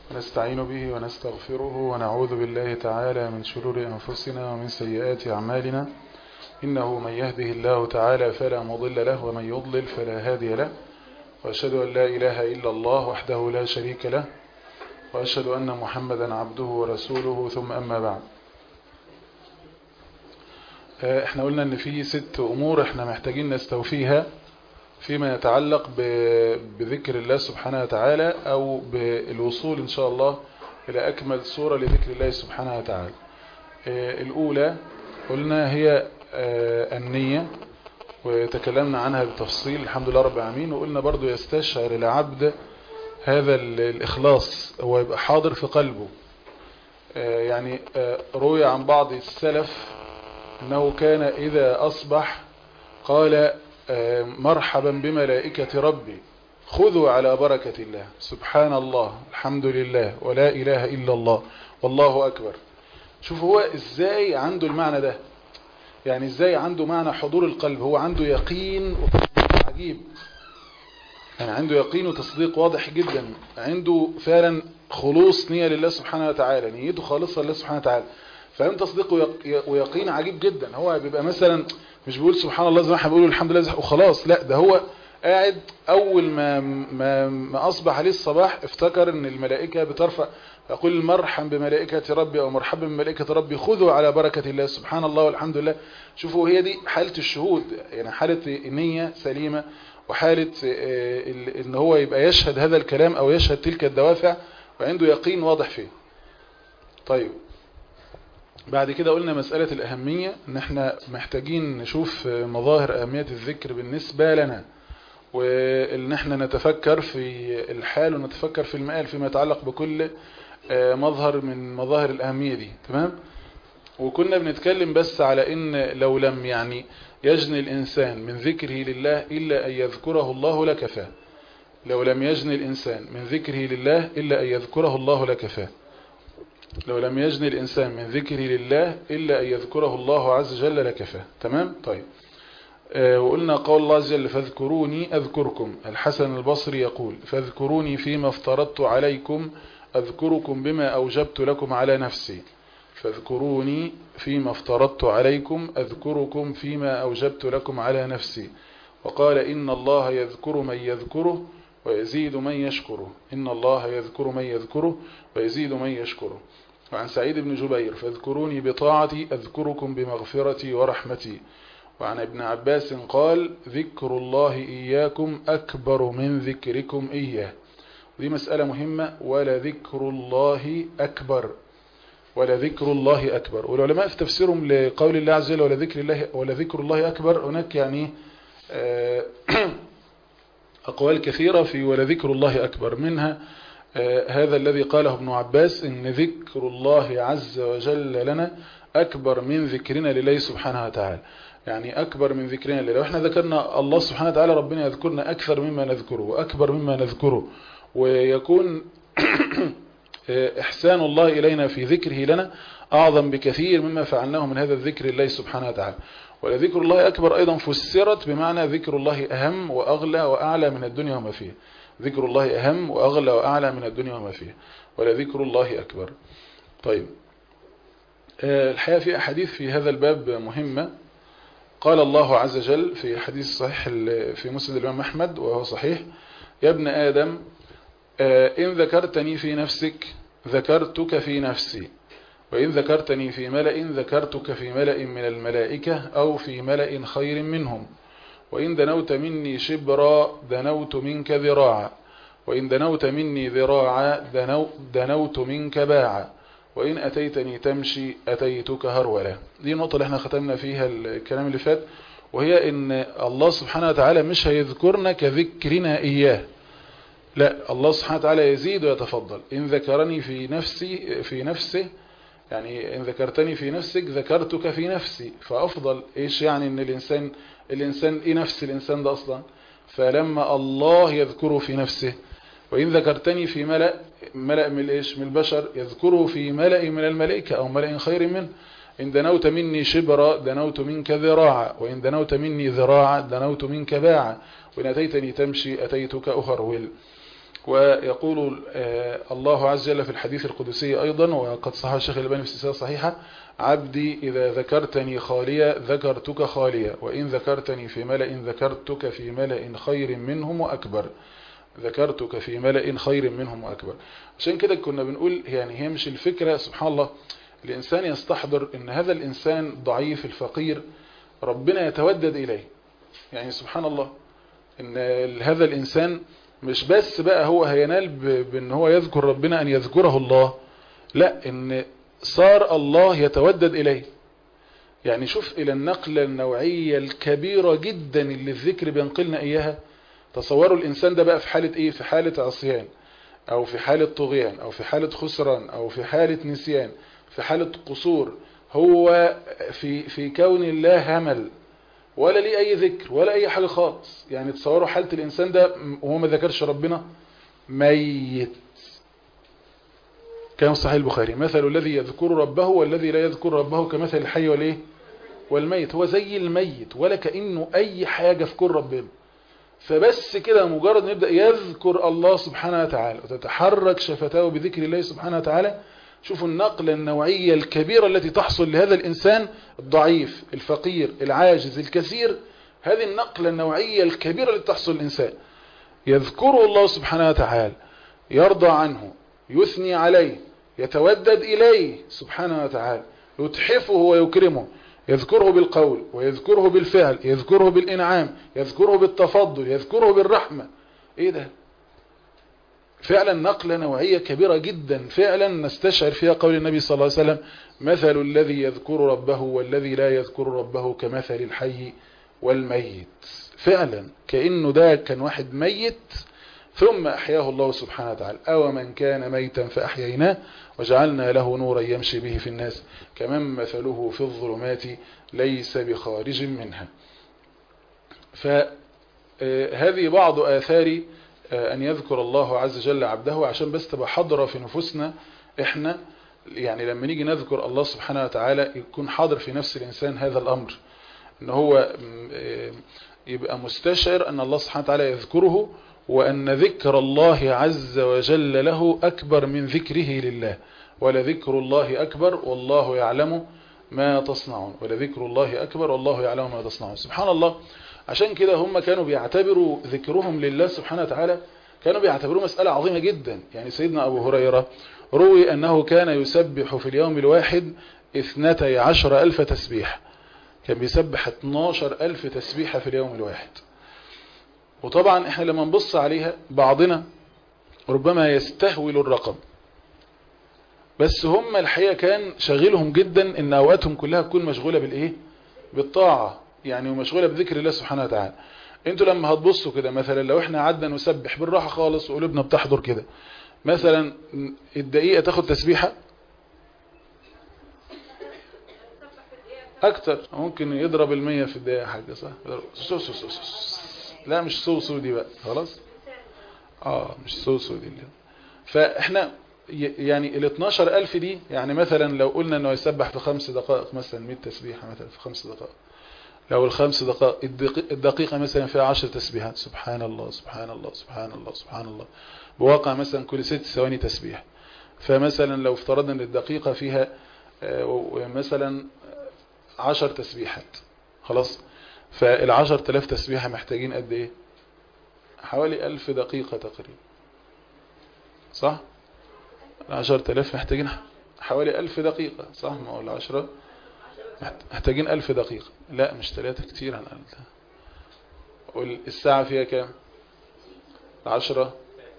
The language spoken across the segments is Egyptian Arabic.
نستعين به ونستغفره ونعوذ بالله تعالى من شرور أنفسنا ومن سيئات أعمالنا إنه من يهده الله تعالى فلا مضل له ومن يضلل فلا هادي له وأشهد أن لا إله إلا الله وحده لا شريك له وأشهد أن محمدا عبده ورسوله ثم أما بعد احنا قلنا ان في ست امور احنا محتاجين نستوفيها فيما يتعلق بذكر الله سبحانه وتعالى او بالوصول ان شاء الله الى اكمل صورة لذكر الله سبحانه وتعالى الاولى قلنا هي النية وتكلمنا عنها بتفصيل الحمد لله رب العالمين وقلنا برضو يستشعر العبد هذا الاخلاص هو يبقى حاضر في قلبه يعني روي عن بعض السلف أنه كان إذا أصبح قال مرحبا بملائكة ربي خذوا على بركة الله سبحان الله الحمد لله ولا إله إلا الله والله أكبر شوف هو إزاي عنده المعنى ده يعني إزاي عنده معنى حضور القلب هو عنده يقين وتصديق عجيب يعني عنده يقين وتصديق واضح جدا عنده فعلا خلوص نية لله سبحانه وتعالى نيته خالصة لله سبحانه وتعالى فهم تصديق ويقين عجيب جدا هو بيبقى مثلا مش بيقول سبحان الله زي ما احنا بنقول الحمد لله وخلاص لا ده هو قاعد اول ما ما, ما اصبح عليه الصباح افتكر ان الملائكه بترفع يقول مرحبا بملائكه ربي او مرحبا بملائكه ربي خذوا على بركه الله سبحان الله والحمد لله شوفوا هي دي حاله الشهود يعني حاله نيه سليمه وحاله ان هو يبقى يشهد هذا الكلام او يشهد تلك الدوافع وعنده يقين واضح فيه طيب بعد كده قلنا مسألة الأهمية ان احنا محتاجين نشوف مظاهر أهمية الذكر بالنسبة لنا وان احنا نتفكر في الحال ونتفكر في المآل فيما يتعلق بكل مظهر من مظاهر الأهمية دي تمام وكنا بنتكلم بس على ان لو لم يعني يجني الإنسان من ذكره لله إلا أن يذكره الله لكفاه لو لم يجني الإنسان من ذكره لله إلا أن يذكره الله لكفاه لو لم يجني الإنسان من ذكره لله إلا أن يذكره الله عز وجل لكفاه تمام طيب آه وقلنا قول الله عز وجل فاذكروني أذكركم الحسن البصري يقول فاذكروني فيما افترضت عليكم أذكركم بما أوجبت لكم على نفسي فاذكروني فيما افترضت عليكم أذكركم فيما أوجبت لكم على نفسي وقال إن الله يذكر من يذكره ويزيد من يشكره إن الله يذكر من يذكره ويزيد من يشكره وعن سعيد بن جبير فاذكروني بطاعتي أذكركم بمغفرتي ورحمتي وعن ابن عباس قال ذكر الله إياكم أكبر من ذكركم إياه ودي مسألة مهمة ولا ذكر الله أكبر ولا ذكر الله أكبر والعلماء في تفسيرهم لقول الله عز وجل ولا ذكر الله ولا ذكر الله أكبر هناك يعني آه أقوال كثيرة في ولذكر الله أكبر منها آه هذا الذي قاله ابن عباس إن ذكر الله عز وجل لنا أكبر من ذكرنا لله سبحانه وتعالى يعني أكبر من ذكرنا لله وإحنا ذكرنا الله سبحانه وتعالى ربنا يذكرنا أكثر مما نذكره وأكبر مما نذكره ويكون إحسان الله إلينا في ذكره لنا أعظم بكثير مما فعلناه من هذا الذكر لله سبحانه وتعالى ولذكر الله أكبر أيضا فسرت بمعنى ذكر الله أهم وأغلى وأعلى من الدنيا وما فيها ذكر الله أهم وأغلى وأعلى من الدنيا وما فيها ولذكر الله أكبر طيب الحقيقة في أحاديث في هذا الباب مهمة قال الله عز وجل في حديث صحيح في مسند الإمام أحمد وهو صحيح يا ابن آدم إن ذكرتني في نفسك ذكرتك في نفسي وإن ذكرتني في ملأ ذكرتك في ملأ من الملائكة أو في ملأ خير منهم وإن دنوت مني شبرا دنوت منك ذراعا وإن دنوت مني ذراعا دنو دنوت منك باعا وإن أتيتني تمشي أتيتك هرولا دي النقطة اللي احنا ختمنا فيها الكلام اللي فات وهي ان الله سبحانه وتعالى مش هيذكرنا كذكرنا إياه لا الله سبحانه وتعالى يزيد ويتفضل إن ذكرني في نفسي في نفسه يعني إن ذكرتني في نفسك ذكرتك في نفسي فأفضل إيش يعني إن الإنسان الإنسان إيه نفس الإنسان ده أصلا فلما الله يذكره في نفسه وإن ذكرتني في ملأ ملأ من الإيش من البشر يذكره في ملأ من الملائكة أو ملأ خير منه إن دنوت مني شبرا دنوت منك ذراعا وإن دنوت مني ذراعا دنوت منك باعا وإن أتيتني تمشي أتيتك أهرول ويقول الله عز وجل في الحديث القدسي أيضا وقد صحح الشيخ الألباني في السلسلة صحيحة عبدي إذا ذكرتني خاليا ذكرتك خاليا وإن ذكرتني في ملأ ذكرتك في ملأ خير منهم وأكبر ذكرتك في ملأ خير منهم وأكبر عشان كده كنا بنقول يعني هي مش الفكرة سبحان الله الإنسان يستحضر أن هذا الإنسان ضعيف الفقير ربنا يتودد إليه يعني سبحان الله أن هذا الإنسان مش بس بقى هو هينال بأن هو يذكر ربنا أن يذكره الله لا أن صار الله يتودد إليه يعني شوف إلى النقلة النوعية الكبيرة جدا اللي الذكر بينقلنا إياها تصوروا الإنسان ده بقى في حالة إيه في حالة عصيان أو في حالة طغيان أو في حالة خسران أو في حالة نسيان في حالة قصور هو في في كون الله همل ولا ليه أي ذكر ولا أي حاجة خالص يعني تصوروا حالة الإنسان ده وهو ما ذكرش ربنا ميت كان صحيح البخاري مثل الذي يذكر ربه والذي لا يذكر ربه كمثل الحي والايه والميت هو زي الميت ولا كأنه أي حاجة في كل ربنا فبس كده مجرد نبدأ يذكر الله سبحانه وتعالى وتتحرك شفتاه بذكر الله سبحانه وتعالى شوفوا النقلة النوعية الكبيرة التي تحصل لهذا الإنسان الضعيف الفقير العاجز الكثير هذه النقلة النوعية الكبيرة التي تحصل للإنسان يذكره الله سبحانه وتعالى يرضى عنه يثني عليه يتودد إليه سبحانه وتعالى يتحفه ويكرمه يذكره بالقول ويذكره بالفعل يذكره بالإنعام يذكره بالتفضل يذكره بالرحمة ايه ده فعلا نقلة نوعية كبيرة جدا فعلا نستشعر فيها قول النبي صلى الله عليه وسلم مثل الذي يذكر ربه والذي لا يذكر ربه كمثل الحي والميت فعلا كأنه ده كان واحد ميت ثم أحياه الله سبحانه وتعالى أو من كان ميتا فأحييناه وجعلنا له نورا يمشي به في الناس كمن مثله في الظلمات ليس بخارج منها فهذه بعض آثار أن يذكر الله عز وجل عبده عشان بس تبقى حاضرة في نفوسنا إحنا يعني لما نيجي نذكر الله سبحانه وتعالى يكون حاضر في نفس الإنسان هذا الأمر إن هو يبقى مستشعر أن الله سبحانه وتعالى يذكره وأن ذكر الله عز وجل له أكبر من ذكره لله ولذكر الله أكبر والله يعلم ما تصنعون ولذكر الله أكبر والله يعلم ما تصنعون سبحان الله عشان كده هم كانوا بيعتبروا ذكرهم لله سبحانه وتعالى كانوا بيعتبروه مسألة عظيمة جدا يعني سيدنا أبو هريرة روي أنه كان يسبح في اليوم الواحد اثنتي عشر ألف تسبيح كان بيسبح 12 ألف تسبيحة في اليوم الواحد وطبعا احنا لما نبص عليها بعضنا ربما يستهول الرقم بس هم الحقيقة كان شغلهم جدا ان اوقاتهم كلها تكون مشغولة بالايه بالطاعة يعني ومشغولة بذكر الله سبحانه وتعالى انتوا لما هتبصوا كده مثلا لو احنا قعدنا نسبح بالراحة خالص وقلوبنا بتحضر كده مثلا الدقيقة تاخد تسبيحة اكتر ممكن يضرب المية في الدقيقة حاجة صح سو سو سو سو. لا مش سو سو دي بقى خلاص اه مش سو سو دي اللي. فاحنا يعني ال 12000 دي يعني مثلا لو قلنا انه يسبح في خمس دقائق مثلا 100 تسبيحه مثلا في خمس دقائق لو الخمس دقائق الدقيقه مثلا فيها 10 تسبيحات سبحان الله سبحان الله سبحان الله سبحان الله بواقع مثلا كل ست ثواني تسبيح فمثلا لو افترضنا ان الدقيقه فيها مثلا 10 تسبيحات خلاص فالعشر تلاف تسبيحة محتاجين قد ايه حوالي الف دقيقة تقريبا صح العشر تلاف محتاجين حوالي الف دقيقة صح ما هو العشرة محتاجين الف دقيقة لا مش ثلاثة كتير انا قلت الساعة فيها كام العشرة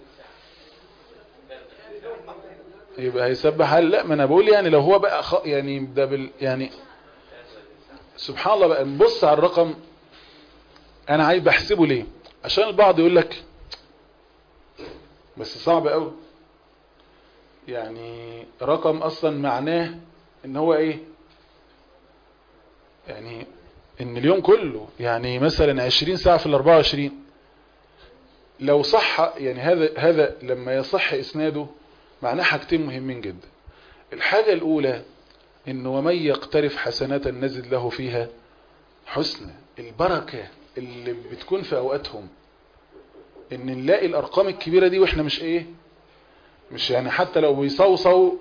يبقى هيسبح هل لا ما انا بقول يعني لو هو بقى خ... يعني ده بال يعني سبحان الله بقى نبص على الرقم انا عايز بحسبه ليه عشان البعض يقول لك بس صعب قوي يعني رقم اصلا معناه ان هو ايه يعني ان اليوم كله يعني مثلا 20 ساعة في ال 24 لو صح يعني هذا هذا لما يصح اسناده معناه حاجتين مهمين جدا الحاجة الاولى إن ومن يقترف حسنات نزد له فيها حسنى البركة اللي بتكون في أوقاتهم ان نلاقي الارقام الكبيرة دي واحنا مش ايه مش يعني حتى لو بيصوصوا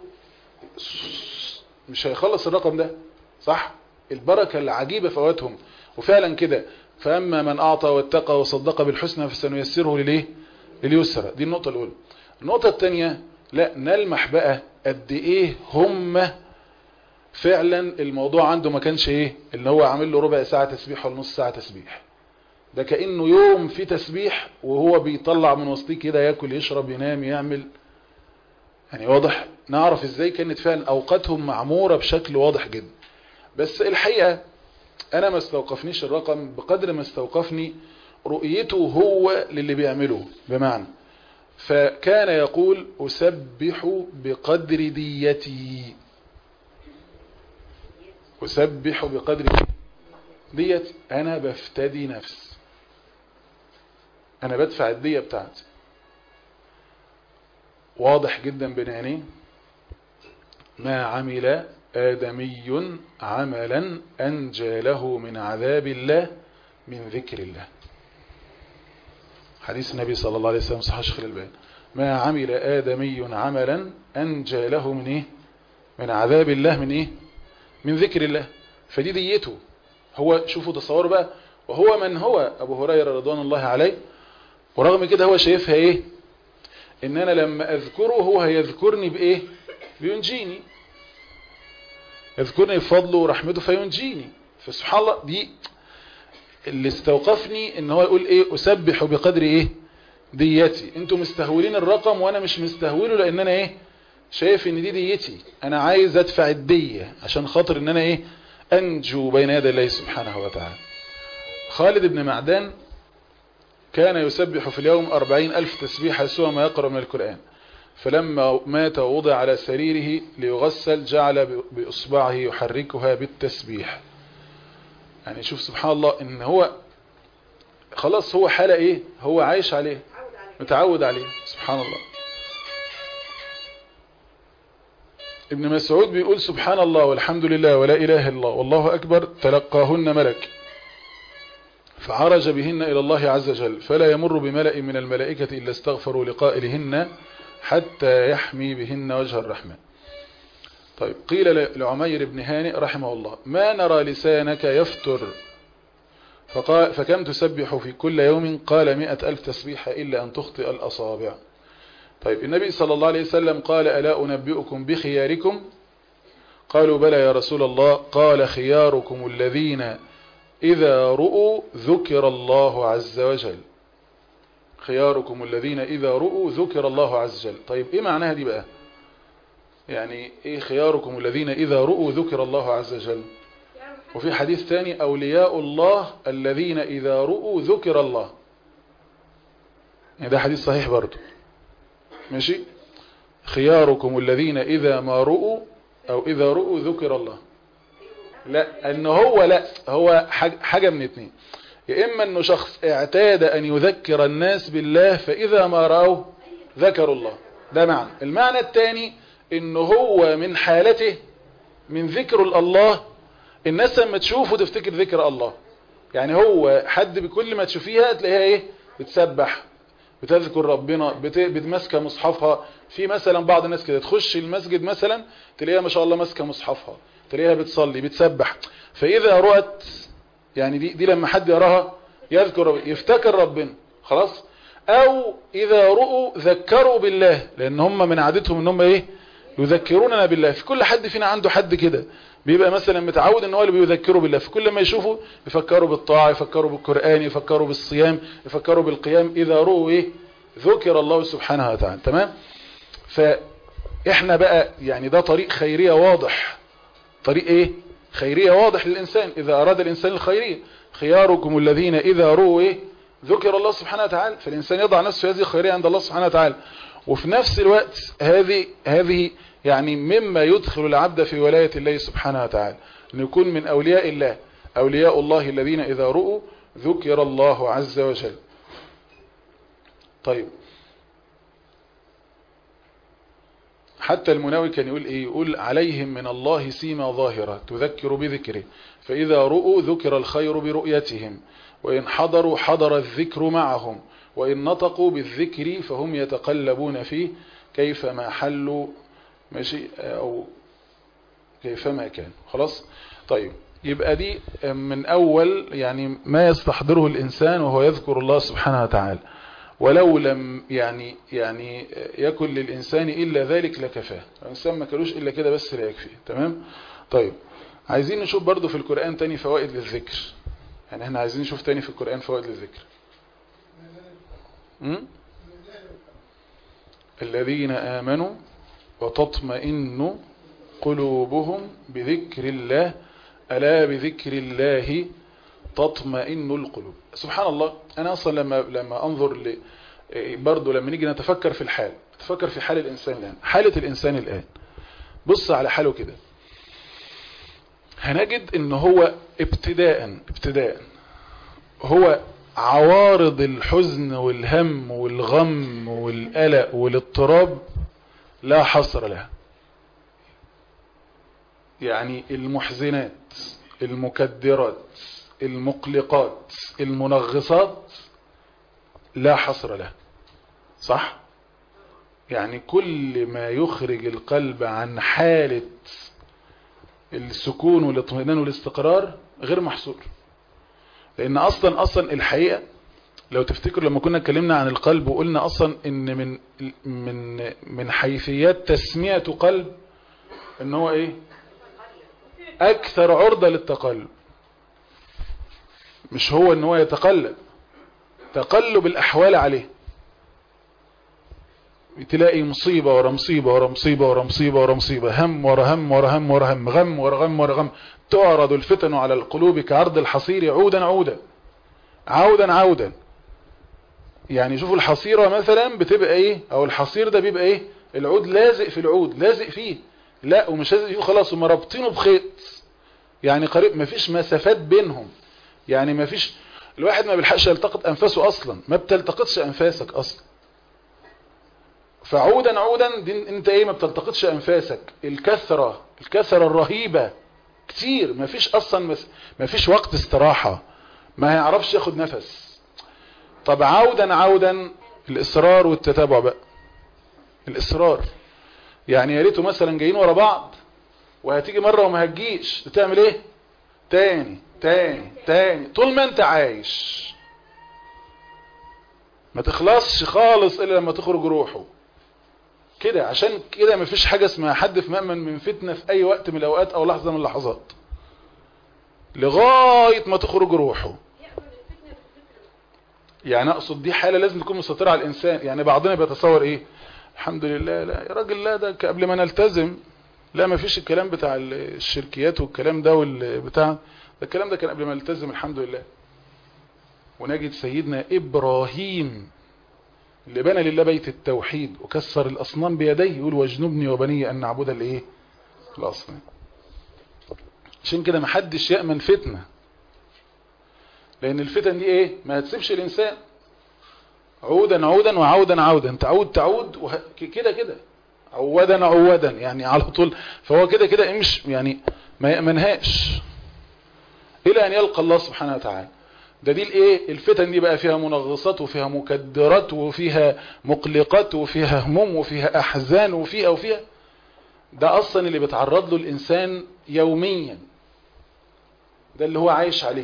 مش هيخلص الرقم ده صح البركة العجيبة فواتهم وفعلا كده فأما من أعطى واتقى وصدق بالحسنى فسنيسره لليه لليسرى دي النقطة الأولى النقطة الثانية لا نلمح بقى قد ايه هم فعلا الموضوع عنده ما كانش ايه اللي هو عامل له ربع ساعة تسبيح ولا نص ساعة تسبيح ده كأنه يوم في تسبيح وهو بيطلع من وسطيه كده ياكل يشرب ينام يعمل يعني واضح نعرف ازاي كانت فعلا اوقاتهم معمورة بشكل واضح جدا بس الحقيقة انا ما استوقفنيش الرقم بقدر ما استوقفني رؤيته هو للي بيعمله بمعنى فكان يقول أسبح بقدر ديتي أسبح بقدر ديتي أنا بفتدي نفس أنا بدفع الدية بتاعتي واضح جدا بين عينيه ما عمل آدمي عملا أنجى له من عذاب الله من ذكر الله حديث النبي صلى الله عليه وسلم صحيح شيخ الألباني ما عمل آدمي عملا أنجى له من إيه من عذاب الله من إيه من ذكر الله فدي ديته هو شوفوا تصوروا بقى وهو من هو أبو هريرة رضوان الله عليه ورغم كده هو شايفها إيه إن أنا لما أذكره هو هيذكرني بإيه بينجيني يذكرني بفضله ورحمته فينجيني فسبحان الله دي اللي استوقفني ان هو يقول ايه اسبح بقدر ايه ديتي انتوا مستهولين الرقم وانا مش مستهوله لان انا ايه شايف ان دي ديتي انا عايز ادفع الدية عشان خاطر ان انا ايه انجو بين يدي الله سبحانه وتعالى خالد بن معدان كان يسبح في اليوم أربعين ألف تسبيحة سوى ما يقرأ من القرآن فلما مات ووضع على سريره ليغسل جعل بإصبعه يحركها بالتسبيح يعني شوف سبحان الله ان هو خلاص هو حالة ايه هو عايش عليه متعود عليه سبحان الله ابن مسعود بيقول سبحان الله والحمد لله ولا اله الا الله والله اكبر تلقاهن ملك فعرج بهن الى الله عز وجل فلا يمر بملأ من الملائكة الا استغفروا لقائلهن حتى يحمي بهن وجه الرحمن طيب قيل لعمير بن هانئ رحمه الله ما نرى لسانك يفتر فقال فكم تسبح في كل يوم قال مئة ألف تسبيحة إلا أن تخطئ الأصابع طيب النبي صلى الله عليه وسلم قال ألا أنبئكم بخياركم قالوا بلى يا رسول الله قال خياركم الذين إذا رؤوا ذكر الله عز وجل خياركم الذين إذا رؤوا ذكر الله عز وجل طيب إيه معناها دي بقى يعني ايه خياركم الذين اذا رؤوا ذكر الله عز وجل وفي حديث ثاني اولياء الله الذين اذا رؤوا ذكر الله يعني ده حديث صحيح برضه ماشي خياركم الذين اذا ما رؤوا او اذا رؤوا ذكر الله لا ان هو لا هو حاجة من اتنين يا اما انه شخص اعتاد ان يذكر الناس بالله فاذا ما رأوا ذكروا الله ده معنى المعنى الثاني ان هو من حالته من ذكر الله الناس لما تشوفه تفتكر ذكر الله يعني هو حد بكل ما تشوفيها تلاقيها ايه بتسبح بتذكر ربنا بتمسك مصحفها في مثلا بعض الناس كده تخش المسجد مثلا تلاقيها ما شاء الله ماسكه مصحفها تلاقيها بتصلي بتسبح فاذا رؤت يعني دي, دي لما حد يراها يذكر ربنا يفتكر ربنا خلاص او اذا رؤوا ذكروا بالله لان هم من عادتهم ان هم ايه يذكروننا بالله في كل حد فينا عنده حد كده بيبقى مثلا متعود ان هو اللي بيذكره بالله في كل ما يشوفه يفكروا بالطاعة يفكروا بالقرآن يفكروا بالصيام يفكروا بالقيام اذا رؤوا ايه ذكر الله سبحانه وتعالى تمام فاحنا بقى يعني ده طريق خيرية واضح طريق ايه خيرية واضح للانسان اذا اراد الانسان الخيرية خياركم الذين اذا رؤوا ايه ذكر الله سبحانه وتعالى فالانسان يضع نفسه هذه الخيرية عند الله سبحانه وتعالى وفي نفس الوقت هذه هذه يعني مما يدخل العبد في ولاية الله سبحانه وتعالى أن يكون من أولياء الله أولياء الله الذين إذا رؤوا ذكر الله عز وجل طيب حتى المناوي كان يقول إيه يقول عليهم من الله سيما ظاهرة تذكر بذكره فإذا رؤوا ذكر الخير برؤيتهم وإن حضروا حضر الذكر معهم وإن نطقوا بالذكر فهم يتقلبون فيه كيفما حلوا ماشي أو كيفما كان خلاص طيب يبقى دي من أول يعني ما يستحضره الإنسان وهو يذكر الله سبحانه وتعالى ولو لم يعني يعني يكن للإنسان إلا ذلك لكفاه الإنسان ما كلوش إلا كده بس لا يكفي تمام طيب عايزين نشوف برضو في القرآن تاني فوائد للذكر يعني احنا عايزين نشوف تاني في القرآن فوائد للذكر م? الذين آمنوا وتطمئن قلوبهم بذكر الله ألا بذكر الله تطمئن القلوب سبحان الله أنا أصلا لما لما أنظر ل برضه لما نيجي نتفكر في الحال نتفكر في حال الإنسان الآن حالة الإنسان الآن بص على حاله كده هنجد ان هو ابتداء ابتداء هو عوارض الحزن والهم والغم والقلق والاضطراب لا حصر لها يعني المحزنات المكدرات المقلقات المنغصات لا حصر لها صح يعني كل ما يخرج القلب عن حالة السكون والاطمئنان والاستقرار غير محصور لان اصلا اصلا الحقيقة لو تفتكر لما كنا اتكلمنا عن القلب وقلنا اصلا ان من من من حيثيات تسمية قلب ان هو ايه اكثر عرضة للتقلب مش هو ان هو يتقلب تقلب الاحوال عليه تلاقي مصيبة ورا مصيبة ورا مصيبة ورا مصيبة ورا مصيبة هم ورا هم ورا هم ورا هم غم ورا غم ورا غم تعرض الفتن على القلوب كعرض الحصير عودا عودا عودا عودا يعني شوفوا الحصيرة مثلا بتبقى ايه او الحصير ده بيبقى ايه العود لازق في العود لازق فيه لا ومش لازق فيه خلاص هم رابطينه بخيط يعني قريب مفيش مسافات بينهم يعني مفيش الواحد ما بيلحقش يلتقط انفاسه اصلا ما بتلتقطش انفاسك اصلا فعودا عودا دي انت ايه ما بتلتقطش انفاسك الكثرة الكثرة الرهيبة كتير ما فيش اصلا ما فيش وقت استراحة ما هيعرفش ياخد نفس طب عودا عودا الاصرار والتتابع بقى الاصرار يعني يا ريته مثلا جايين ورا بعض وهتيجي مرة وما هتجيش تعمل ايه تاني تاني تاني طول ما انت عايش ما تخلصش خالص الا لما تخرج روحه كده عشان كده مفيش حاجة اسمها حد في مأمن من فتنة في اي وقت من الاوقات او لحظة من اللحظات لغاية ما تخرج روحه يعني اقصد دي حالة لازم تكون مسيطرة على الانسان يعني بعضنا بيتصور ايه الحمد لله لا يا راجل لا ده قبل ما نلتزم لا ما فيش الكلام بتاع الشركيات والكلام ده والبتاع ده الكلام ده كان قبل ما نلتزم الحمد لله ونجد سيدنا ابراهيم اللي بنى لله بيت التوحيد وكسر الاصنام بيديه يقول واجنبني وبني ان نعبد الايه الاصنام عشان كده ما حدش يامن فتنه لان الفتن دي ايه ما هتسيبش الانسان عودا عودا وعودا عودا تعود تعود وه... كده كده عودا عودا يعني على طول فهو كده كده مش يعني ما يأمنهاش الى ان يلقى الله سبحانه وتعالى ده دي الايه الفتن دي بقى فيها منغصات وفيها مكدرات وفيها مقلقات وفيها هموم وفيها احزان وفيها وفيها ده اصلا اللي بيتعرض له الانسان يوميا ده اللي هو عايش عليه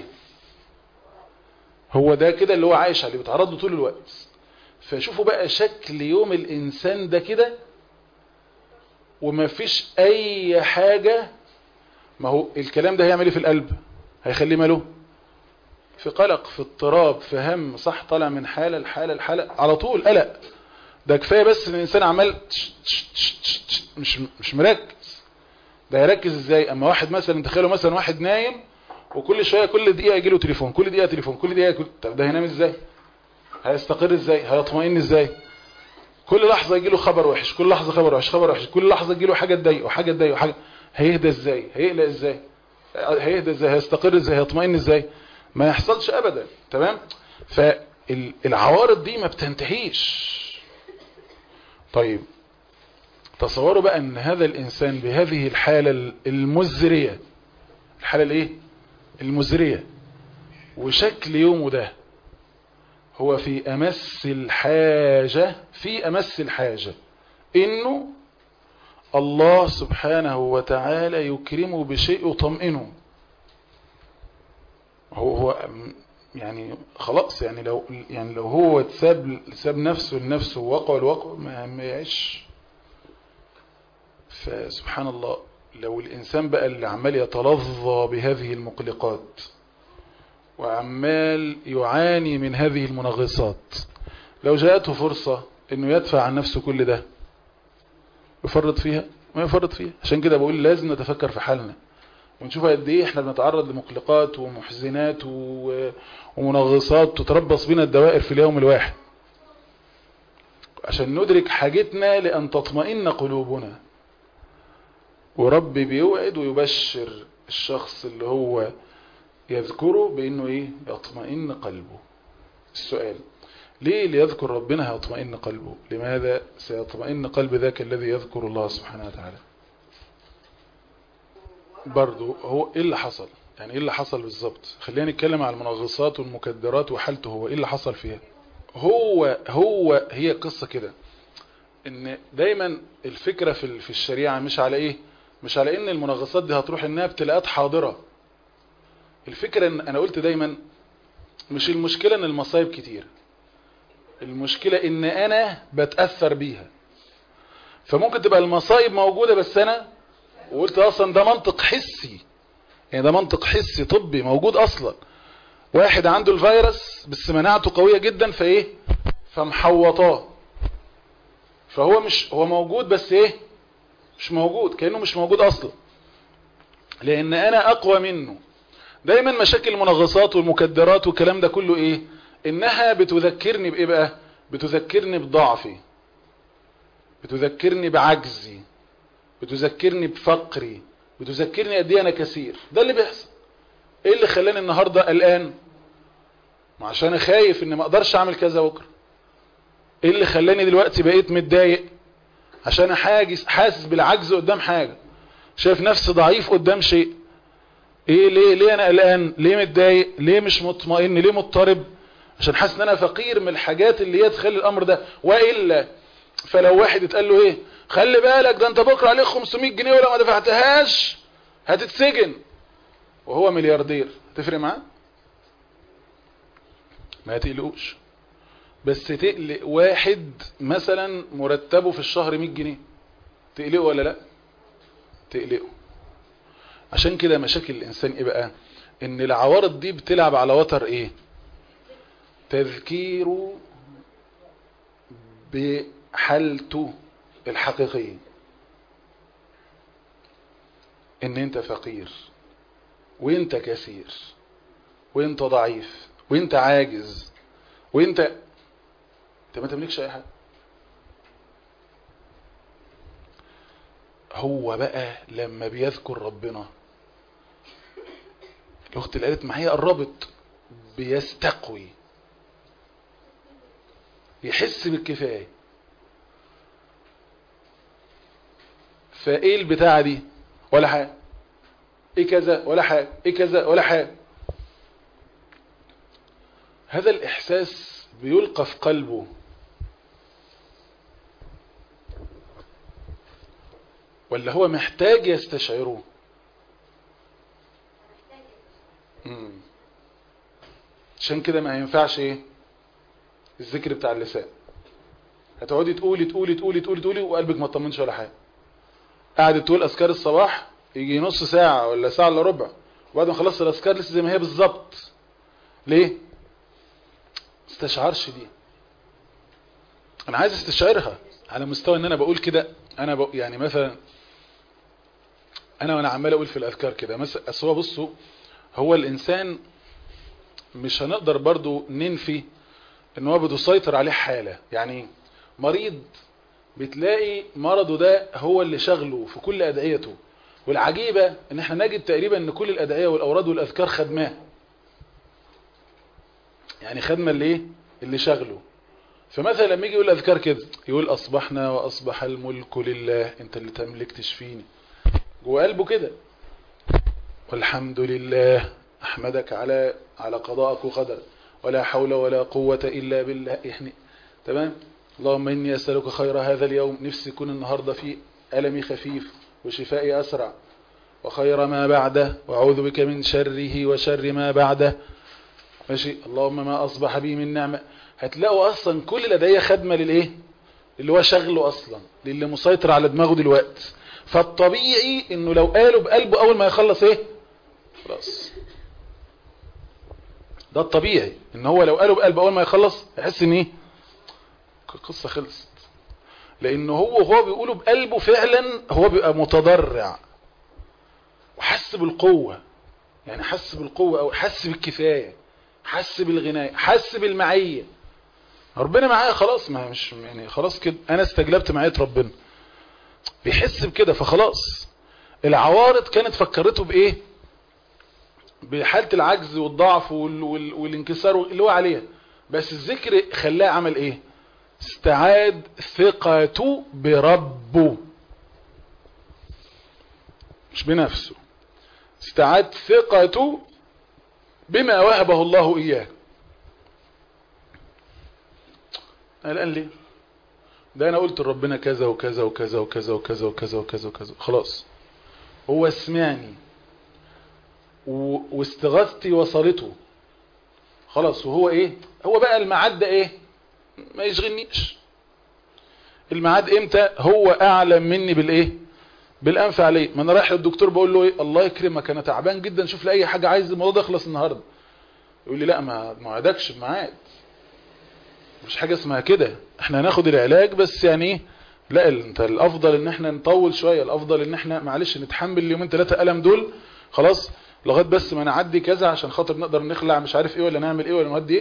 هو ده كده اللي هو عايش عليه بيتعرض له طول الوقت فشوفوا بقى شكل يوم الانسان ده كده وما فيش اي حاجة ما هو الكلام ده هيعمل ايه في القلب هيخليه ماله في قلق في اضطراب في هم صح طالع من حالة لحالة لحالة على طول قلق ده كفاية بس ان الانسان عمال مش مش مركز ده يركز ازاي اما واحد مثلا تخيلوا مثلا واحد نايم وكل شوية كل دقيقة يجي له تليفون كل دقيقة تليفون كل دقيقة كل... طب ده هينام ازاي هيستقر ازاي هيطمئن ازاي كل لحظة يجي له خبر وحش كل لحظة خبر وحش خبر وحش كل لحظة يجي له حاجة تضايقه حاجة تضايقه حاجة هيهدى ازاي هيقلق ازاي هيهدى ازاي هيستقر ازاي هيطمئن ازاي ما يحصلش ابدا تمام فالعوارض دي ما بتنتهيش طيب تصوروا بقى ان هذا الانسان بهذه الحالة المزرية الحالة الايه المزرية وشكل يومه ده هو في أمس الحاجة في أمس الحاجة إنه الله سبحانه وتعالى يكرمه بشيء يطمئنه هو هو يعني خلاص يعني لو يعني لو هو ساب ساب نفسه لنفسه ووقع الوقع ما ما يعيش فسبحان الله لو الإنسان بقى اللي عمال يتلظى بهذه المقلقات وعمال يعاني من هذه المنغصات لو جاءته فرصة انه يدفع عن نفسه كل ده يفرط فيها ما يفرط فيها عشان كده بقول لازم نتفكر في حالنا ونشوف قد ايه احنا بنتعرض لمقلقات ومحزنات و... ومنغصات تتربص بنا الدوائر في اليوم الواحد عشان ندرك حاجتنا لأن تطمئن قلوبنا وربي بيوعد ويبشر الشخص اللي هو يذكره بأنه ايه يطمئن قلبه السؤال ليه ليذكر ربنا هيطمئن قلبه لماذا سيطمئن قلب ذاك الذي يذكر الله سبحانه وتعالى برضو هو ايه اللي حصل يعني ايه اللي حصل بالظبط خلينا نتكلم على المنغصات والمكدرات وحالته هو ايه اللي حصل فيها هو هو هي قصة كده ان دايما الفكرة في في الشريعة مش على ايه مش على ان المنغصات دي هتروح انها ابتلاءات حاضرة الفكرة ان انا قلت دايما مش المشكلة ان المصايب كتير المشكلة ان انا بتأثر بيها فممكن تبقى المصايب موجودة بس انا وقلت اصلا ده منطق حسي يعني ده منطق حسي طبي موجود اصلا واحد عنده الفيروس بس مناعته قوية جدا فايه فمحوطاه فهو مش هو موجود بس ايه مش موجود كأنه مش موجود اصلا لان انا اقوى منه دايما مشاكل المنغصات والمكدرات والكلام ده كله ايه انها بتذكرني بايه بقى بتذكرني بضعفي بتذكرني بعجزي بتذكرني بفقري بتذكرني قد ايه انا كثير ده اللي بيحصل ايه اللي خلاني النهارده قلقان ما عشان خايف ان ما اقدرش اعمل كذا بكره ايه اللي خلاني دلوقتي بقيت متضايق عشان حاجز حاسس بالعجز قدام حاجه شايف نفسي ضعيف قدام شيء ايه ليه ليه انا قلقان ليه متضايق ليه مش مطمئن ليه مضطرب عشان حاسس ان انا فقير من الحاجات اللي هي تخلي الامر ده والا فلو واحد اتقال له ايه خلي بالك ده انت بكره عليك 500 جنيه ولو ما دفعتهاش هتتسجن وهو ملياردير تفرق معاه ما تقلقوش بس تقلق واحد مثلا مرتبه في الشهر 100 جنيه تقلقه ولا لا تقلقه عشان كده مشاكل الانسان ايه بقى ان العوارض دي بتلعب على وتر ايه تذكيره بحالته الحقيقية ان انت فقير وانت كثير وانت ضعيف وانت عاجز وانت انت ما تملكش اي حاجة هو بقى لما بيذكر ربنا الاخت اللي قالت معايا قربت بيستقوي يحس بالكفايه فايه البتاعه دي ولا حاجه ايه كذا ولا حاجه ايه كذا ولا حاجه هذا الاحساس بيلقى في قلبه ولا هو محتاج يستشعره مم. عشان كده ما ينفعش ايه الذكر بتاع اللسان هتقعدي تقولي تقولي تقولي تقولي تقولي وقلبك ما تطمنش ولا حاجه قاعدة تقول أذكار الصباح يجي نص ساعة ولا ساعة الا ربع وبعد ما خلصت الأذكار لسه زي ما هي بالظبط ليه؟ استشعرش دي أنا عايز استشعرها على مستوى إن أنا بقول كده أنا بق... يعني مثلا أنا وأنا عمال أقول في الأذكار كده مثلا أصل هو بصوا هو الإنسان مش هنقدر برضو ننفي إن هو بتسيطر عليه حالة يعني مريض بتلاقي مرضه ده هو اللي شغله في كل أدعيته والعجيبة ان احنا نجد تقريبا ان كل الأدعية والأوراد والأذكار خدماه يعني خدمة اللي ايه اللي شغله فمثلا لما يجي يقول أذكار كده يقول أصبحنا وأصبح الملك لله انت اللي تملك تشفيني جوه قلبه كده والحمد لله أحمدك على على قضائك وقدرك ولا حول ولا قوة إلا بالله يعني تمام اللهم إني أسألك خير هذا اليوم نفسي يكون النهاردة في ألمي خفيف وشفائي أسرع وخير ما بعده وأعوذ بك من شره وشر ما بعده ماشي اللهم ما أصبح بي من نعمة هتلاقوا أصلا كل لدي خدمة للإيه اللي هو شغله أصلا للي مسيطر على دماغه دلوقتي فالطبيعي إنه لو قاله بقلبه أول ما يخلص إيه خلاص ده الطبيعي إن هو لو قاله بقلبه أول ما يخلص يحس إن إيه القصة خلصت لأنه هو هو بيقوله بقلبه فعلا هو بيبقى متضرع وحس بالقوة يعني حس بالقوة أو حس بالكفاية حس بالغناية حس بالمعية ربنا معايا خلاص ما مش يعني خلاص كده انا استجلبت معية ربنا بيحس بكده فخلاص العوارض كانت فكرته بايه بحالة العجز والضعف وال وال والانكسار اللي هو عليها بس الذكر خلاه عمل ايه استعاد ثقته بربه مش بنفسه استعاد ثقته بما وهبه الله إياه الآن ليه ده أنا قلت لربنا كذا وكذا وكذا وكذا وكذا وكذا وكذا وكذا خلاص هو سمعني واستغاثتي وصلته خلاص وهو ايه هو بقى الميعاد ده ايه ما يشغلنيش الميعاد امتى هو اعلم مني بالايه بالانف عليه ما انا رايح للدكتور بقول له ايه الله يكرمك انا تعبان جدا شوف لي اي حاجه عايز الموضوع ده يخلص النهارده يقول لي لا ما موعدكش بميعاد مش حاجه اسمها كده احنا هناخد العلاج بس يعني ايه لا انت الافضل ان احنا نطول شويه الافضل ان احنا معلش نتحمل اليومين ثلاثه الم دول خلاص لغايه بس ما نعدي كذا عشان خاطر نقدر نخلع مش عارف ايه ولا نعمل ايه ولا نودي ايه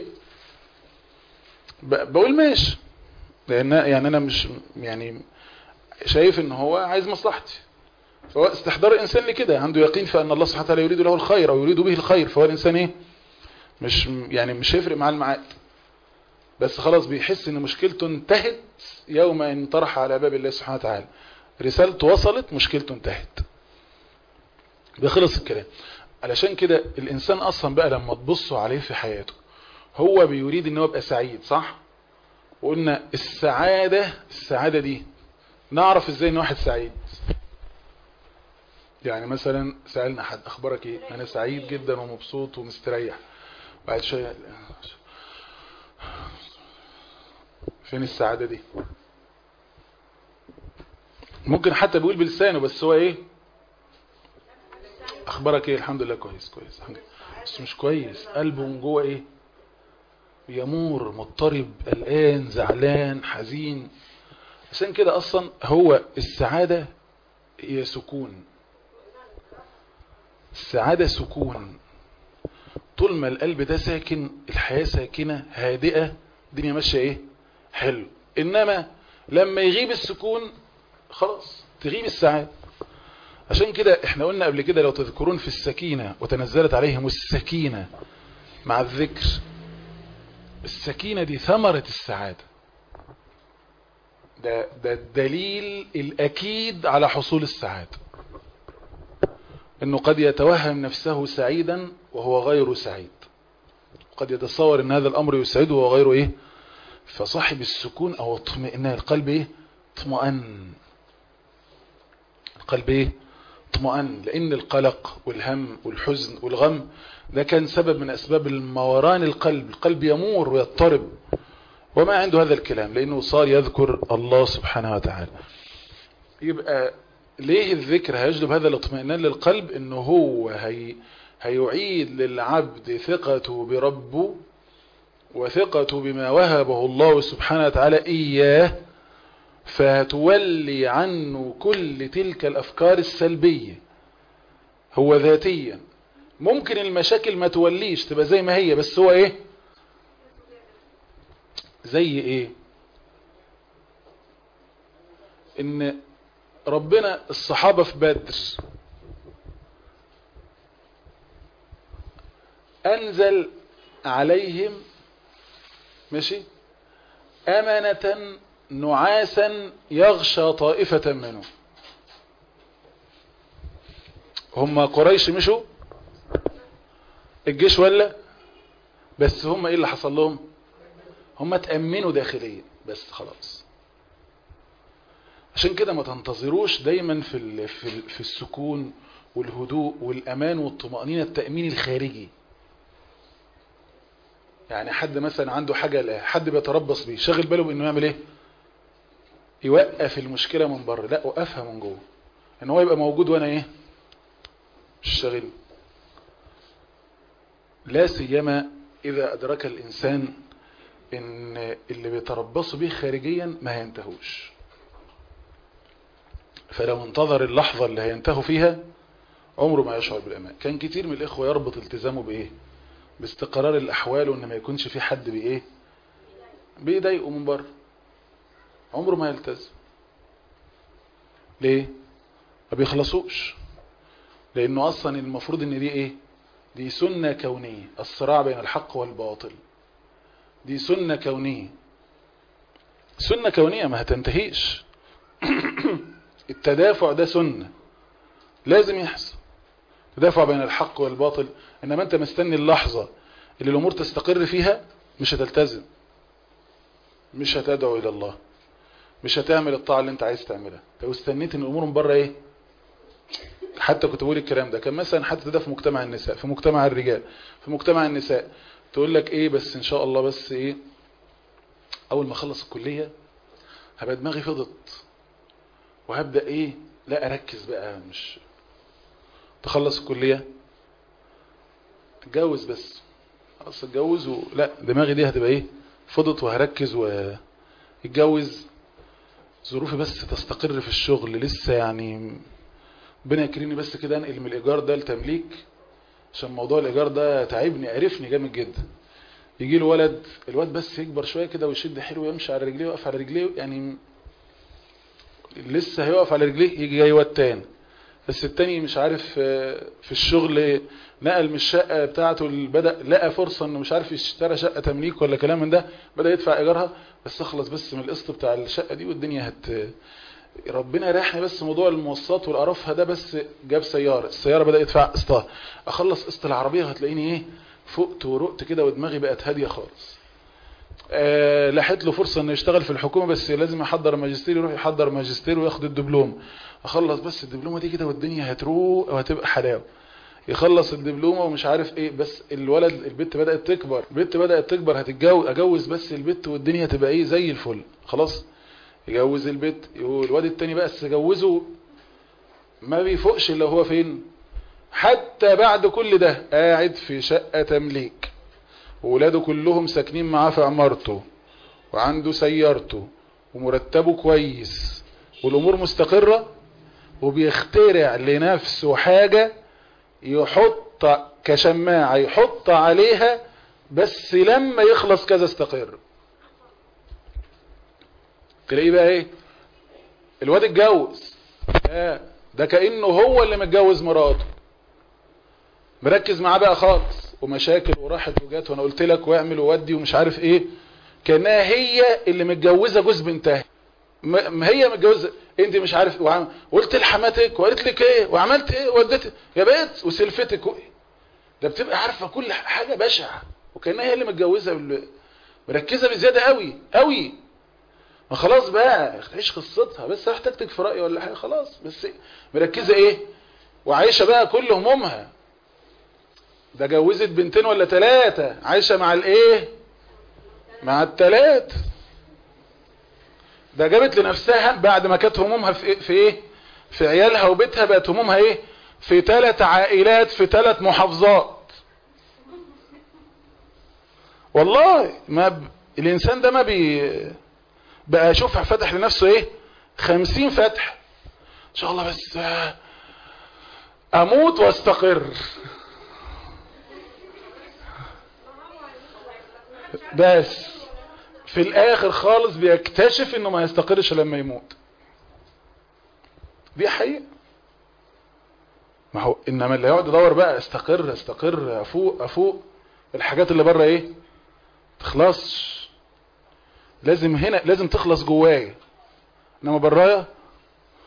بقول ماشي لان يعني انا مش يعني شايف ان هو عايز مصلحتي فهو استحضار الانسان لكده عنده يقين في ان الله سبحانه وتعالى يريد له الخير او يريد به الخير فهو الانسان ايه مش يعني مش هيفرق معاه الميعاد بس خلاص بيحس ان مشكلته انتهت يوم ان طرح على باب الله سبحانه وتعالى رسالته وصلت مشكلته انتهت بيخلص الكلام علشان كده الانسان اصلا بقى لما تبصوا عليه في حياته هو بيريد ان هو يبقى سعيد صح وقلنا السعادة السعادة دي نعرف ازاي ان واحد سعيد يعني مثلا سألنا حد اخبارك ايه انا سعيد جدا ومبسوط ومستريح بعد شوية فين السعادة دي ممكن حتى بيقول بلسانه بس هو ايه اخبارك ايه الحمد لله كويس كويس الحمد لله بس مش كويس قلبه من جوه ايه يمور مضطرب قلقان زعلان حزين عشان كده اصلا هو السعادة هي سكون السعادة سكون طول ما القلب ده ساكن الحياة ساكنة هادئة الدنيا ماشية ايه حلو انما لما يغيب السكون خلاص تغيب السعادة عشان كده احنا قلنا قبل كده لو تذكرون في السكينة وتنزلت عليهم السكينة مع الذكر السكينة دي ثمرة السعادة ده, ده الدليل الأكيد على حصول السعادة انه قد يتوهم نفسه سعيدا وهو غير سعيد قد يتصور ان هذا الامر يسعده وهو غيره ايه فصاحب السكون او اطمئنان القلب ايه اطمئن القلب ايه اطمئن لان القلق والهم والحزن والغم ده كان سبب من اسباب الموران القلب القلب يمور ويضطرب وما عنده هذا الكلام لانه صار يذكر الله سبحانه وتعالى يبقى ليه الذكر هيجلب هذا الاطمئنان للقلب انه هو هي هيعيد للعبد ثقته بربه وثقته بما وهبه الله سبحانه وتعالى إياه فتولي عنه كل تلك الأفكار السلبية هو ذاتيا ممكن المشاكل ما توليش تبقى زي ما هي بس هو ايه زي ايه ان ربنا الصحابة في بدر انزل عليهم ماشي امنة نعاسا يغشى طائفة منه هم قريش مشوا الجيش ولا بس هم ايه اللي حصل لهم هم تأمنوا داخليا بس خلاص عشان كده ما تنتظروش دايما في ال- في ال- في السكون والهدوء والامان والطمأنينة التأمين الخارجي يعني حد مثلا عنده حاجة لا حد بيتربص بيه شاغل باله بانه يعمل ايه يوقف المشكلة من بره لا وقفها من جوه ان هو يبقى موجود وانا ايه مش شاغل لا سيما اذا ادرك الانسان ان اللي بيتربصوا به خارجيا ما هينتهوش فلو انتظر اللحظة اللي هينتهوا فيها عمره ما يشعر بالامان كان كتير من الاخوة يربط التزامه بايه باستقرار الاحوال وان ما يكونش في حد بايه بيضايقه من بره عمره ما يلتزم ليه ما بيخلصوش لانه اصلا المفروض ان دي ايه دي سنة كونية الصراع بين الحق والباطل دي سنة كونية سنة كونية ما هتنتهيش التدافع ده سنة لازم يحصل تدافع بين الحق والباطل انما انت مستني اللحظة اللي الامور تستقر فيها مش هتلتزم مش هتدعو الى الله مش هتعمل الطاعة اللي انت عايز تعملها لو استنيت ان الامور من بره ايه حتى كنت بقول الكلام ده كان مثلا حتى ده في مجتمع النساء في مجتمع الرجال في مجتمع النساء تقول لك ايه بس ان شاء الله بس ايه اول ما اخلص الكلية هبقى دماغي فضت وهبدأ ايه لا اركز بقى مش تخلص الكلية اتجوز بس خلاص اتجوز و... لا دماغي دي هتبقى ايه فضت وهركز واتجوز ظروفي بس تستقر في الشغل لسه يعني ربنا يكرمني بس كده انقل من الايجار ده لتمليك عشان موضوع الايجار ده تعبني عرفني جامد جدا يجي له ولد الواد بس يكبر شويه كده ويشد حلو ويمشي على رجليه ويقف على رجليه يعني لسه هيقف على رجليه يجي جاي واد تاني بس التاني مش عارف آه، في الشغل نقل من الشقة بتاعته اللي بدأ لقى فرصة انه مش عارف يشترى شقة تمليك ولا كلام من ده بدأ يدفع ايجارها بس اخلص بس من القسط بتاع الشقة دي والدنيا هت ربنا يريحني بس موضوع المواصلات والقرفها ده بس جاب سيارة السيارة بدأ يدفع قسطها اخلص قسط العربية وهتلاقيني ايه فقت ورقت كده ودماغي بقت هادية خالص آه لحقت له فرصة انه يشتغل في الحكومة بس لازم يحضر ماجستير يروح يحضر ماجستير وياخد الدبلوم اخلص بس الدبلومة دي كده والدنيا هتروق وهتبقى حلاوة يخلص الدبلومة ومش عارف ايه بس الولد البت بدأت تكبر البت بدأت تكبر هتتجوز اجوز بس البت والدنيا تبقى ايه زي الفل خلاص يجوز البت والواد التاني بس جوزه ما بيفوقش الا هو فين حتى بعد كل ده قاعد في شقة تمليك وولاده كلهم ساكنين معاه في عمارته وعنده سيارته ومرتبه كويس والامور مستقرة وبيخترع لنفسه حاجة يحط كشماعة يحط عليها بس لما يخلص كذا استقر تلاقيه بقى ايه الواد اتجوز لا ده كأنه هو اللي متجوز مراته مركز معاه بقى خالص ومشاكل وراحت وجات وانا قلت لك واعمل وودي ومش عارف ايه كانها هي اللي متجوزه جوز بنتها ما ما هي متجوزه انت مش عارف وعم... قلت لحماتك وقالت لك ايه وعملت ايه وديت يا بيت وسلفتك و... ده بتبقى عارفه كل حاجه بشعه وكانها هي اللي متجوزه بال... مركزه بزياده قوي قوي ما خلاص بقى تعيش قصتها بس احتاجتك في راي ولا حاجه خلاص بس مركزه ايه وعايشه بقى كل همومها ده جوزت بنتين ولا ثلاثه عايشه مع الايه مع الثلاث ده جابت لنفسها بعد ما كانت همومها في ايه في ايه في عيالها وبيتها بقت همومها ايه في ثلاث عائلات في ثلاث محافظات والله ما ب... الانسان ده ما بي بقى شوف فتح لنفسه ايه خمسين فتح ان شاء الله بس اموت واستقر بس في الاخر خالص بيكتشف انه ما يستقرش لما يموت دي حقيقة ما هو انما اللي يقعد يدور بقى استقر استقر افوق افوق الحاجات اللي بره ايه تخلصش لازم هنا لازم تخلص جوايا انما برايا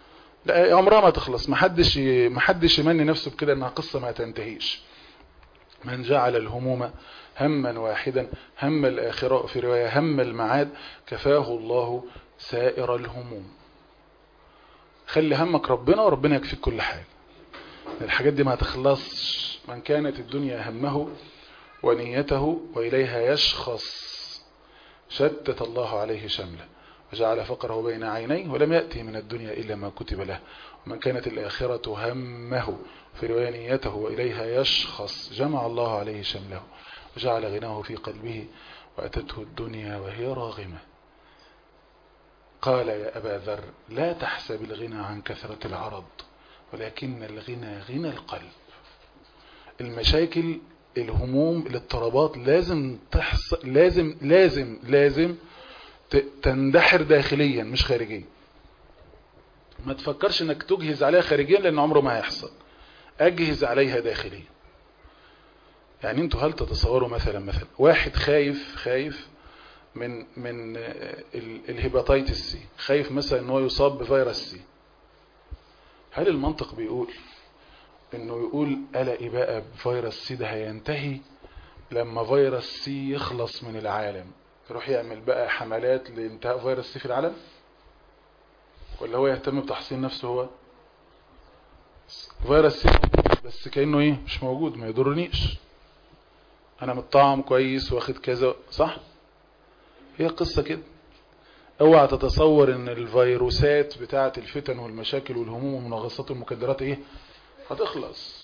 لا عمرها ما تخلص محدش محدش يمني نفسه بكده انها قصة ما تنتهيش من جعل الهموم هما واحدا هم الآخرة في رواية هم المعاد كفاه الله سائر الهموم خلي همك ربنا وربنا يكفيك كل حاجة الحاجات دي ما تخلصش من كانت الدنيا همه ونيته وإليها يشخص شتت الله عليه شمله وجعل فقره بين عينيه ولم يأتي من الدنيا إلا ما كتب له ومن كانت الآخرة همه في رواية نيته وإليها يشخص جمع الله عليه شمله وجعل غناه في قلبه وأتته الدنيا وهي راغمة قال يا أبا ذر لا تحسب الغنى عن كثرة العرض ولكن الغنى غنى القلب المشاكل الهموم الاضطرابات لازم تحصل لازم لازم لازم تندحر داخليا مش خارجيا ما تفكرش انك تجهز عليها خارجيا لان عمره ما هيحصل اجهز عليها داخليا يعني انتوا هل تتصوروا مثلا مثلا واحد خايف خايف من من الهيباتيتس سي خايف مثلا ان هو يصاب بفيروس سي هل المنطق بيقول انه يقول قلقي بقى بفيروس سي ده هينتهي لما فيروس سي يخلص من العالم يروح يعمل بقى حملات لانتهاء فيروس سي في العالم ولا هو يهتم بتحصين نفسه هو فيروس سي بس كأنه ايه مش موجود ما يضرنيش انا متطعم كويس واخد كذا صح هي قصة كده اوعى تتصور ان الفيروسات بتاعة الفتن والمشاكل والهموم والمنغصات والمكدرات ايه هتخلص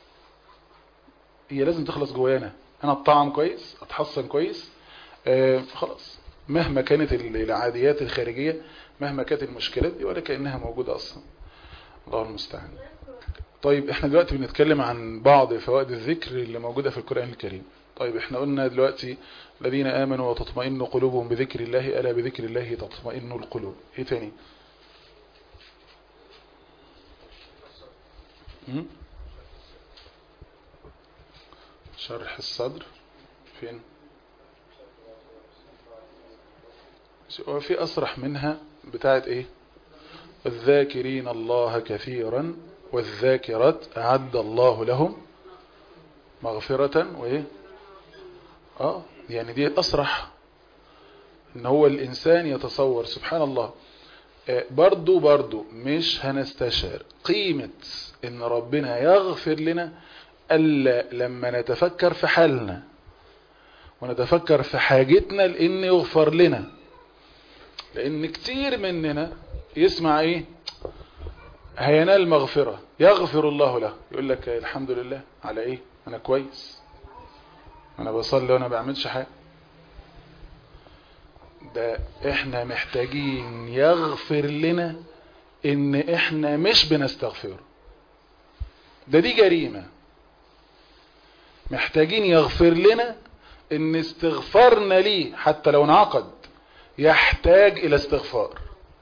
هي لازم تخلص جوانا انا اتطعم كويس اتحصن كويس آه خلاص مهما كانت العاديات الخارجية مهما كانت المشكلات دي ولا كأنها موجودة اصلا الله المستعان طيب احنا دلوقتي بنتكلم عن بعض فوائد الذكر اللي موجودة في القرآن الكريم طيب احنا قلنا دلوقتي الذين آمنوا وتطمئن قلوبهم بذكر الله ألا بذكر الله تطمئن القلوب ايه تاني شرح الصدر فين وفي أصرح منها بتاعت ايه الذاكرين الله كثيرا والذاكرات أعد الله لهم مغفرة وإيه آه يعني دي أصرح إن هو الإنسان يتصور سبحان الله آه برضو برضو مش هنستشعر قيمة إن ربنا يغفر لنا ألا لما نتفكر في حالنا ونتفكر في حاجتنا لأن يغفر لنا لأن كتير مننا يسمع إيه هينال مغفرة يغفر الله له يقول لك الحمد لله على ايه انا كويس انا بصلي وانا بعملش حاجة ده احنا محتاجين يغفر لنا ان احنا مش بنستغفره ده دي جريمة محتاجين يغفر لنا ان استغفارنا ليه حتى لو انعقد يحتاج الى استغفار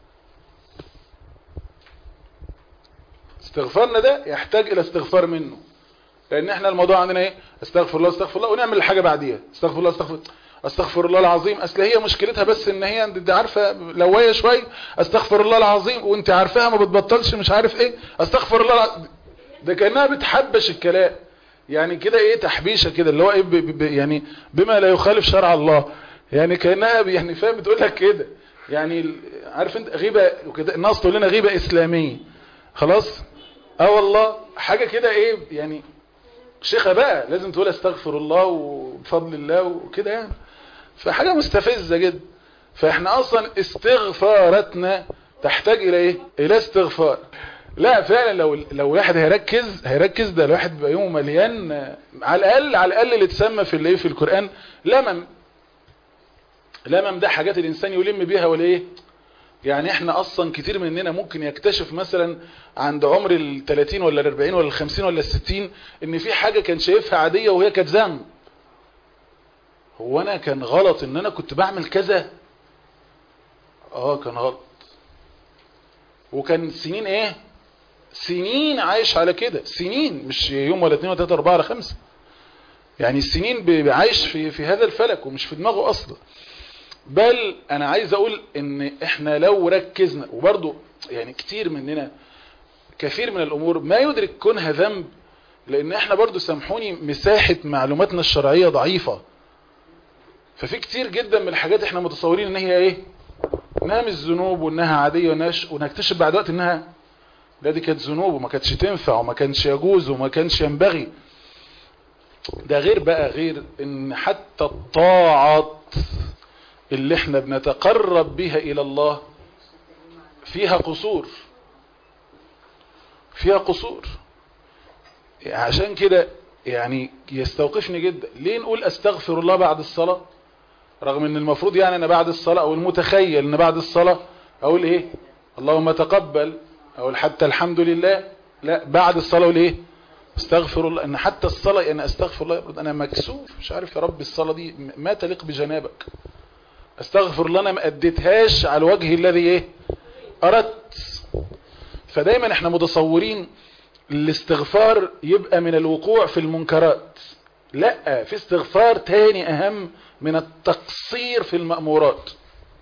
استغفارنا ده يحتاج الى استغفار منه لان احنا الموضوع عندنا ايه استغفر الله استغفر الله ونعمل الحاجه بعديها استغفر الله استغفر استغفر الله العظيم اصل هي مشكلتها بس ان هي انت عارفه لويه شويه استغفر الله العظيم وانت عارفاها ما بتبطلش مش عارف ايه استغفر الله العظيم. ده كانها بتحبش الكلام يعني كده ايه تحبيشه كده اللي هو ايه ب ب يعني بما لا يخالف شرع الله يعني كانها يعني فاهم بتقول لك كده يعني عارف انت غيبه وكده الناس تقول لنا غيبه اسلاميه خلاص اه والله حاجة كده ايه يعني شيخة بقى لازم تقول استغفر الله وبفضل الله وكده يعني فحاجة مستفزة جدا فاحنا اصلا استغفاراتنا تحتاج الى ايه الى استغفار لا فعلا لو لو واحد هيركز هيركز ده الواحد بيبقى يومه مليان على الاقل على الاقل اللي تسمى في الايه في القران لمم لمم ده حاجات الانسان يلم بيها ولا ايه يعني احنا اصلا كتير مننا ممكن يكتشف مثلا عند عمر ال 30 ولا ال 40 ولا ال 50 ولا ال 60 ان في حاجة كان شايفها عادية وهي كانت ذنب هو انا كان غلط ان انا كنت بعمل كذا اه كان غلط وكان سنين ايه سنين عايش على كده سنين مش يوم ولا اتنين ولا تلاتة اربعة ولا خمسة يعني السنين عايش في, في هذا الفلك ومش في دماغه اصلا بل انا عايز اقول ان احنا لو ركزنا وبرضو يعني كتير مننا كثير من الامور ما يدرك كونها ذنب لان احنا برضو سامحوني مساحة معلوماتنا الشرعية ضعيفة ففي كتير جدا من الحاجات احنا متصورين ان هي ايه انها مش ذنوب وانها عادية ونش... ونكتشف بعد وقت انها لا دي كانت ذنوب وما كانتش تنفع وما كانش يجوز وما كانش ينبغي ده غير بقى غير ان حتى الطاعات اللي احنا بنتقرب بها الى الله فيها قصور فيها قصور عشان كده يعني يستوقفني جدا ليه نقول استغفر الله بعد الصلاة رغم ان المفروض يعني انا بعد الصلاة او المتخيل ان بعد الصلاة اقول ايه اللهم تقبل اقول حتى الحمد لله لا بعد الصلاة اقول ايه استغفر الله ان حتى الصلاة انا استغفر الله يبرد انا مكسوف مش عارف يا رب الصلاة دي ما تليق بجنابك استغفر الله انا ما اديتهاش على الوجه الذي ايه اردت فدايما احنا متصورين الاستغفار يبقى من الوقوع في المنكرات لا في استغفار تاني اهم من التقصير في المأمورات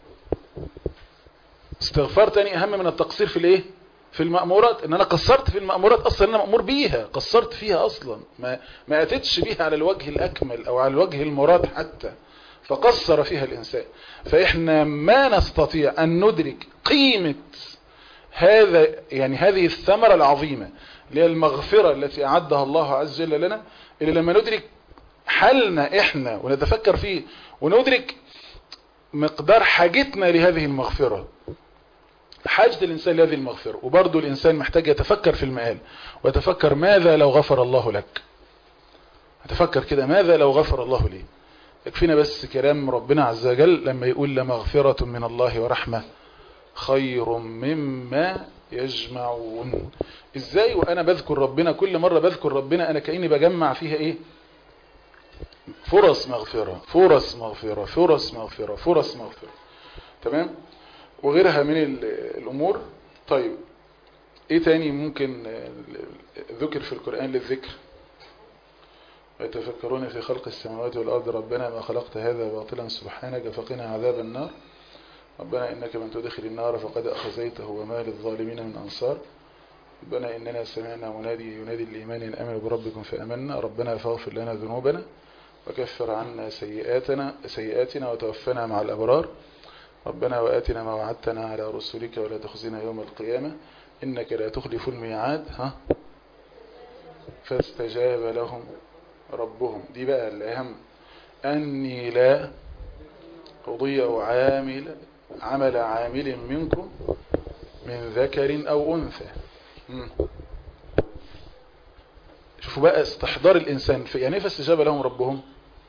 استغفار تاني اهم من التقصير في الايه في المأمورات ان انا قصرت في المأمورات اصلا انا مأمور بيها قصرت فيها اصلا ما, ما اتتش بيها على الوجه الاكمل او على الوجه المراد حتى فقصر فيها الانسان فاحنا ما نستطيع ان ندرك قيمة هذا يعني هذه الثمرة العظيمة اللي هي المغفرة التي اعدها الله عز وجل لنا اللي لما ندرك حالنا احنا ونتفكر فيه وندرك مقدار حاجتنا لهذه المغفرة حاجة الإنسان لهذه المغفرة وبرضه الإنسان محتاج يتفكر في المآل ويتفكر ماذا لو غفر الله لك يتفكر كده ماذا لو غفر الله لي يكفينا بس كلام ربنا عز وجل لما يقول لمغفرة من الله ورحمة خير مما يجمعون ازاي وانا بذكر ربنا كل مرة بذكر ربنا انا كأني بجمع فيها ايه فرص مغفرة فرص مغفرة فرص مغفرة فرص مغفرة تمام وغيرها من الأمور طيب ايه تاني ممكن ذكر في القرآن للذكر ويتفكرون في خلق السماوات والأرض ربنا ما خلقت هذا باطلا سبحانك فقنا عذاب النار ربنا إنك من تدخل النار فقد أخزيته وما للظالمين من أنصار ربنا إننا سمعنا منادي ينادي الإيمان أن أمنوا بربكم فأمنا ربنا فاغفر لنا ذنوبنا وكفر عنا سيئاتنا سيئاتنا وتوفنا مع الأبرار ربنا وآتنا ما وعدتنا على رسلك ولا تخزنا يوم القيامة إنك لا تخلف الميعاد ها فاستجاب لهم ربهم دي بقى الأهم أني لا أضيع عامل عمل عامل منكم من ذكر أو أنثى شوفوا بقى استحضار الإنسان في يعني فاستجاب لهم ربهم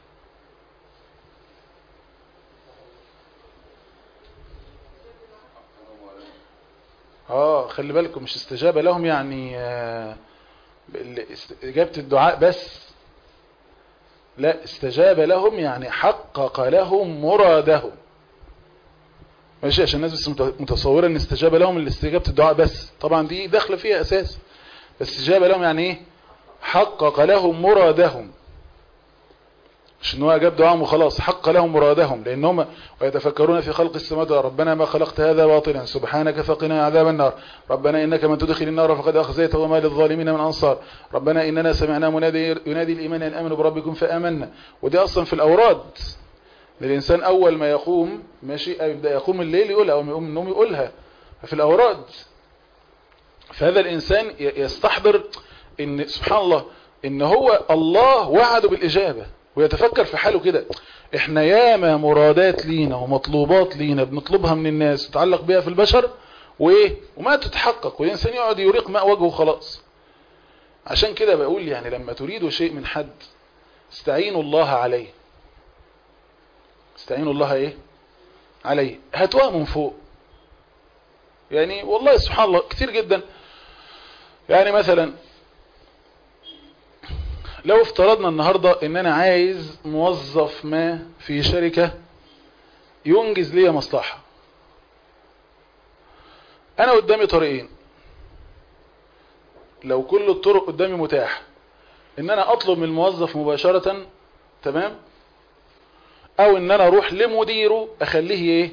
اه خلي بالكم مش استجاب لهم يعني آه اجابة الدعاء بس لا استجاب لهم يعني حقق لهم مرادهم ماشي عشان الناس بس متصورة ان استجاب لهم الاستجابة الدعاء بس طبعا دي داخله فيها اساس استجاب لهم يعني ايه حقق لهم مرادهم مش ان هو اجاب دعاهم وخلاص حق لهم مرادهم لانهم ويتفكرون في خلق السماوات ربنا ما خلقت هذا باطلا سبحانك فقنا عذاب النار ربنا انك من تدخل النار فقد اخزيته وما للظالمين من انصار ربنا اننا سمعنا منادي ينادي الايمان ان امنوا بربكم فامنا ودي اصلا في الاوراد للانسان اول ما يقوم ماشي يبدا يقوم الليل يقولها او يقوم النوم يقولها في الاوراد فهذا الانسان يستحضر ان سبحان الله ان هو الله وعده بالاجابه ويتفكر في حاله كده احنا ياما مرادات لينا ومطلوبات لينا بنطلبها من الناس تتعلق بها في البشر وايه وما تتحقق والانسان يقعد يريق ماء وجهه خلاص عشان كده بقول يعني لما تريدوا شيء من حد استعينوا الله عليه استعينوا الله ايه عليه هاتوها من فوق يعني والله سبحان الله كتير جدا يعني مثلا لو افترضنا النهاردة ان انا عايز موظف ما في شركة ينجز لي مصلحة انا قدامي طريقين لو كل الطرق قدامي متاح ان انا اطلب من الموظف مباشرة تمام او ان انا اروح لمديره اخليه ايه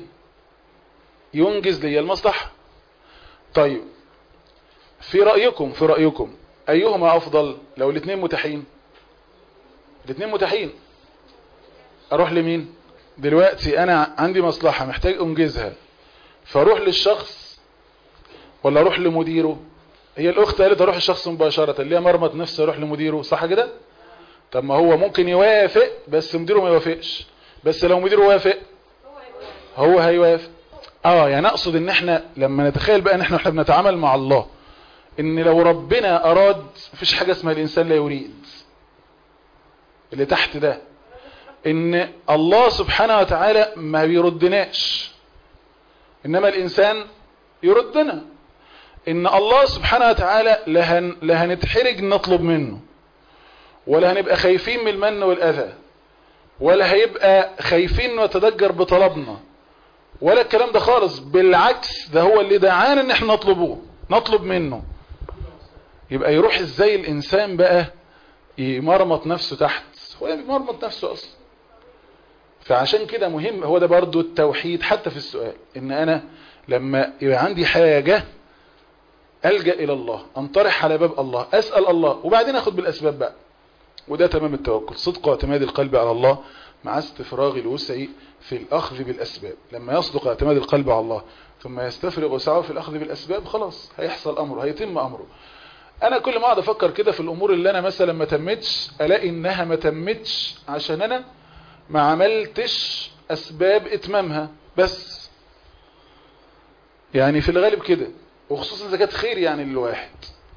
ينجز لي المصلحة طيب في رأيكم في رأيكم ايهما افضل لو الاثنين متاحين الاثنين متاحين اروح لمين دلوقتي انا عندي مصلحة محتاج انجزها فاروح للشخص ولا اروح لمديره هي الاخت قالت اروح للشخص مباشرة اللي هي مرمط نفسه اروح لمديره صح كده طب ما هو ممكن يوافق بس مديره ما يوافقش بس لو مديره وافق هو هيوافق اه يعني اقصد ان احنا لما نتخيل بقى ان احنا احنا بنتعامل مع الله ان لو ربنا اراد مفيش حاجة اسمها الانسان لا يريد اللي تحت ده ان الله سبحانه وتعالى ما بيردناش انما الانسان يردنا ان الله سبحانه وتعالى لهن لهنتحرج نطلب منه ولا هنبقى خايفين من المن والاذى ولا هيبقى خايفين نتدجر بطلبنا ولا الكلام ده خالص بالعكس ده هو اللي دعانا ان احنا نطلبوه نطلب منه يبقى يروح ازاي الانسان بقى يمرمط نفسه تحت هو بيمرمط نفسه اصلا فعشان كده مهم هو ده برضو التوحيد حتى في السؤال ان انا لما يبقى عندي حاجة ألجأ إلى الله أنطرح على باب الله أسأل الله وبعدين أخذ بالأسباب بقى وده تمام التوكل صدق واعتماد القلب على الله مع استفراغ الوسع في الأخذ بالأسباب لما يصدق اعتماد القلب على الله ثم يستفرغ وسعه في الأخذ بالأسباب خلاص هيحصل أمره هيتم أمره أنا كل ما أقعد أفكر كده في الأمور اللي أنا مثلا ما تمتش ألاقي إنها ما تمتش عشان أنا ما عملتش أسباب إتمامها بس يعني في الغالب كده وخصوصا إذا كانت خير يعني للواحد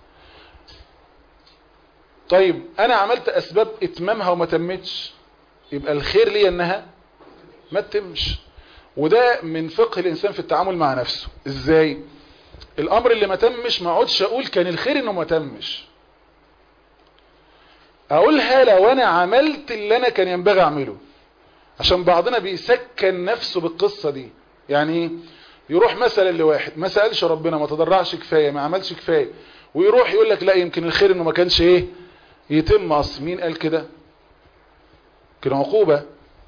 طيب أنا عملت أسباب إتمامها وما تمتش يبقى الخير لي أنها ما تتمش وده من فقه الإنسان في التعامل مع نفسه إزاي الأمر اللي ما تمش ما اقعدش أقول كان الخير إنه ما تمش أقولها لو أنا عملت اللي أنا كان ينبغي أعمله عشان بعضنا بيسكن نفسه بالقصة دي يعني ايه يروح مثلا لواحد ما سألش ربنا ما تضرعش كفاية ما عملش كفاية ويروح يقول لك لا يمكن الخير انه ما كانش ايه يتم اصل مين قال كده كان عقوبة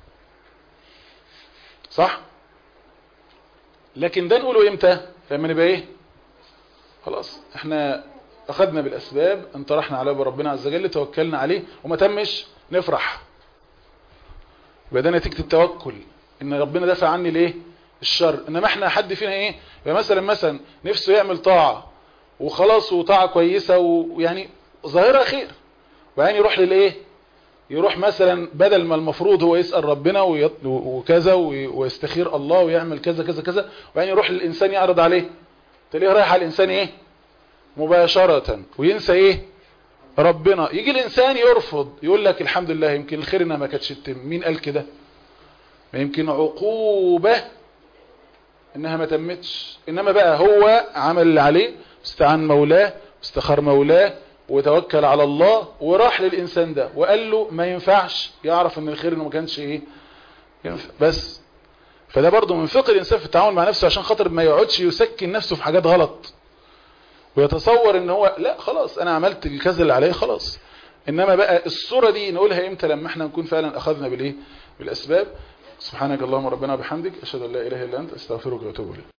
صح لكن ده نقوله امتى لما نبقى ايه خلاص احنا اخذنا بالاسباب انطرحنا على باب ربنا عز وجل توكلنا عليه وما تمش نفرح يبقى ده نتيجة التوكل ان ربنا دافع عني ليه الشر انما احنا حد فينا ايه يبقى مثلا مثلا نفسه يعمل طاعة وخلاص وطاعة كويسة ويعني ظاهرة خير وبعدين يروح للايه يروح مثلا بدل ما المفروض هو يسأل ربنا وكذا ويستخير الله ويعمل كذا كذا كذا وبعدين يروح للإنسان يعرض عليه تلاقيه رايح على الإنسان ايه مباشرة وينسى ايه ربنا يجي الإنسان يرفض يقول لك الحمد لله يمكن الخير انها ما كانتش تتم مين قال كده ما يمكن عقوبة انها ما تمتش انما بقى هو عمل اللي عليه استعان مولاه استخار مولاه وتوكل على الله وراح للإنسان ده وقال له ما ينفعش يعرف ان الخير انه ما كانش ايه ينفع بس فده برضه من فقه الإنسان في التعامل مع نفسه عشان خاطر ما يقعدش يسكن نفسه في حاجات غلط ويتصور ان هو لا خلاص انا عملت الكذا اللي عليه خلاص انما بقى الصورة دي نقولها امتى لما احنا نكون فعلا اخذنا بالايه بالاسباب سبحانك اللهم ربنا وبحمدك اشهد ان لا اله الا انت استغفرك واتوب اليك